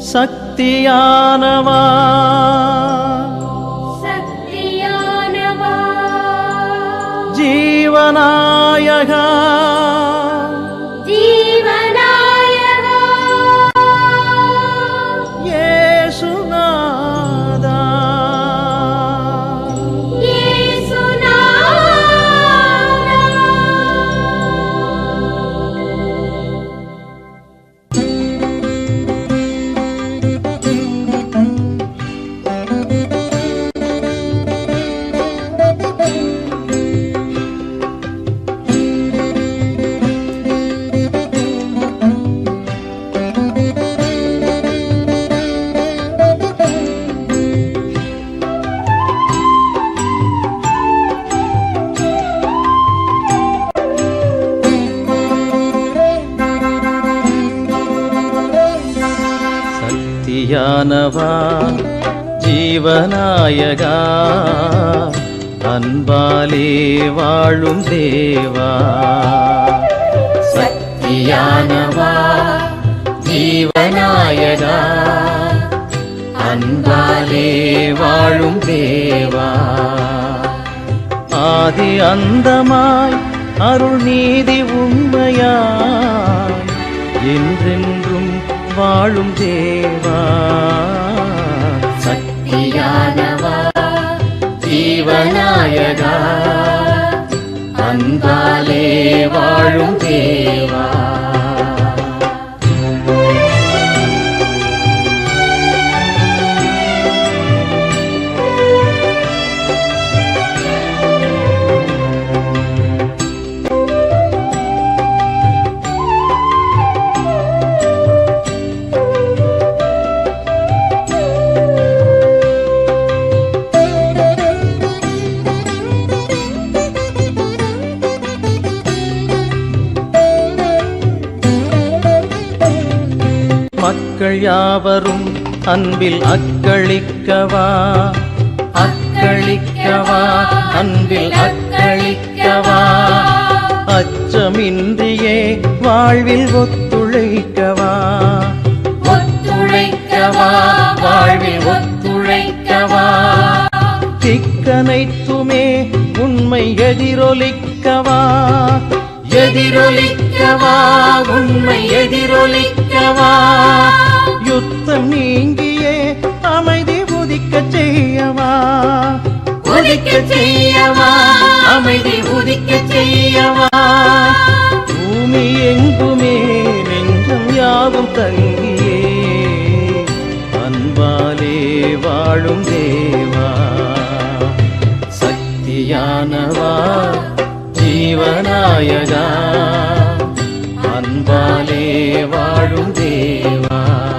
சக்தியானவா சக்தியானவா ஜீவநாயகா ஜீவநாயகா ஏசுநாதா இயேசுநாதா சக்தியானவா ஜீவநாயகா அன்பாலே வாழும் தேவா சக்தியானவா ஜீவநாயகா அன்பாலே வாழும் தேவா ஆதி அந்தமாய் அருள் நீதி உண்மையாய் என்றென்றும் வாழும் தேவா சக்தியானவா ஜீவநாயகா அன்பாலே வாழும் தேவா மக்கள் யாவரும் அன்பில் அக்களிக்கவா அக்களிக்கவா அன்பில் அக்களிக்கவா அச்சமின்றியே வாழ்வில் ஒத்துழைக்கவா ஒத்துழைக்கவா வாழ்வில் ஒத்துழைக்கவா திக்கனைத்துமே உண்மை எதிரொலிக்கவா எதிரொலிக்கவா உண்மை எதிரொலிக்கவா யுத்தம் நீங்கியே அமைதி உதிக்க செய்யவா உதிக்க செய்யவா அமைதி உதிக்க செய்யவா பூமி எங்குமே நெஞ்சம் யாவும் தங்கியே அன்பாலே வாழும் தேவா சக்தியானவா ஜீவநாயகா அன்பாலே வாழும் தேவா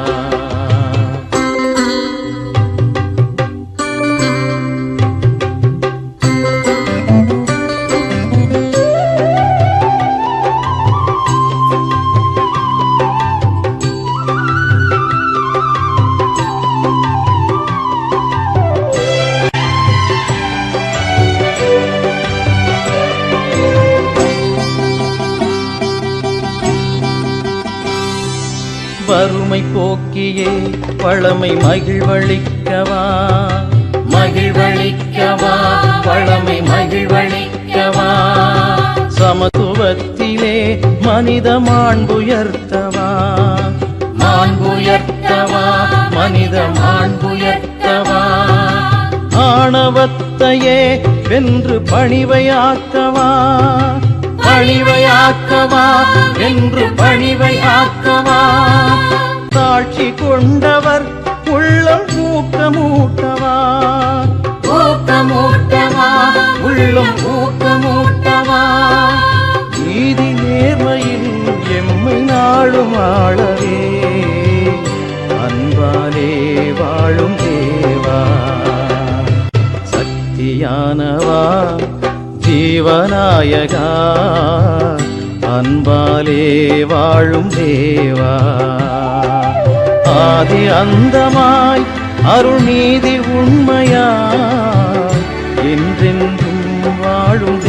வறுமை போக்கியே பழமை மகிழ்வளிக்கவா மகிழ்வளிக்கவா பழமை மகிழ்வளிக்கவா சமத்துவத்திலே மனித மாண்புயர்த்தவா மாண்புயர்த்தவா மனித மாண்புயர்த்தவா ஆணவத்தையே வென்று பணிவையாக்கவா பணிவையாக்கவா என்று பணிவையாக்கவா தாட்சி கொண்டவர் உள்ளம் ஊக்கமூட்டவா ஊக்கமூட்டவா உள்ளம் ஊக்கமூட்டவா நீதி நேர்மையில் எம்மை நாளும் ஆளவே அன்பாலே வாழும் தேவா சக்தியானவா ஜீவநாயகா அன்பாலே வாழும் தேவா ஆதி அந்தமாய் அருள் நீதி உண்மையாய் என்றென்றும் வாழும்